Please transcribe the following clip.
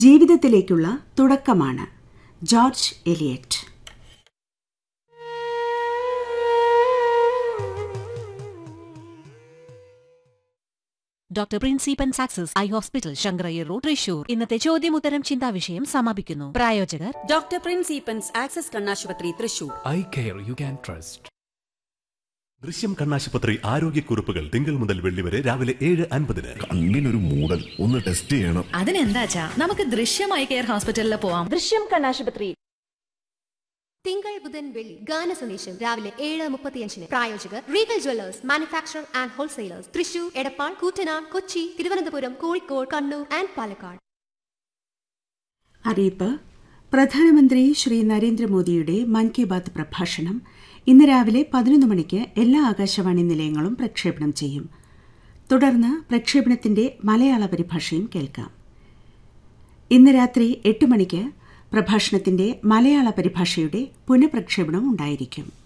ജീവിതത്തിലേക്കുള്ള തുടക്കമാണ് George Eliot doctor പ്രിൻസിപ്പൻ സാക്സസ് eye hospital Sankarayyar road Thrissur ഇന്നത്തെ ചോദ്യമുത്തരം ചിന്താവിഷയം സമാപിക്കുന്നു പ്രായോജകർ ഡോക്ടർ പ്രിൻസ് ഈപ്പൻസ് ആക്സസ് കണ്ണാശുപത്രി Thrissur eye care you can trust Drishyam കണ്ണാശുപത്രി ആരോഗ്യക്കുറിപ്പുകൾ തിങ്കൾ മുതൽ വെള്ളി വരെ രാവിലെ ഏഴ് അൻപതിന് കണ്ണിനൊരു മൂടൽ ഒന്ന് ടെസ്റ്റ് ചെയ്യണം അതിനെന്താച്ചാ നമുക്ക് ദൃശ്യമായി കെയർ ഹോസ്പിറ്റലിൽ പോവാം ദൃശ്യം കണ്ണാശുപത്രി തിങ്കൾ ബുധൻ വെള്ളി ഗാന സന്ദേശം രാവിലെ ഏഴ് മുപ്പത്തിയഞ്ചിന് പ്രായോജകർ Regal jewellers manufacture and wholesalers Thrissur Edappal Koottanad Kochi Thiruvananthapuram Kozhikode Kannur and Palakkad അറിയിപ്പ് പ്രധാനമന്ത്രി ശ്രീ നരേന്ദ്രമോദിയുടെ മൻ കി ബാത്ത് പ്രഭാഷണം ഇന്ന് രാവിലെ പതിനൊന്ന് മണിക്ക് എല്ലാ ആകാശവാണി നിലയങ്ങളും പ്രക്ഷേപണം ചെയ്യും തുടർന്ന് പ്രക്ഷേപണത്തിന്റെ മലയാള പരിഭാഷയും കേൾക്കാം ഇന്ന് രാത്രി എട്ട് മണിക്ക് പ്രഭാഷണത്തിന്റെ മലയാള പരിഭാഷയുടെ പുനഃപ്രക്ഷേപണം ഉണ്ടായിരിക്കും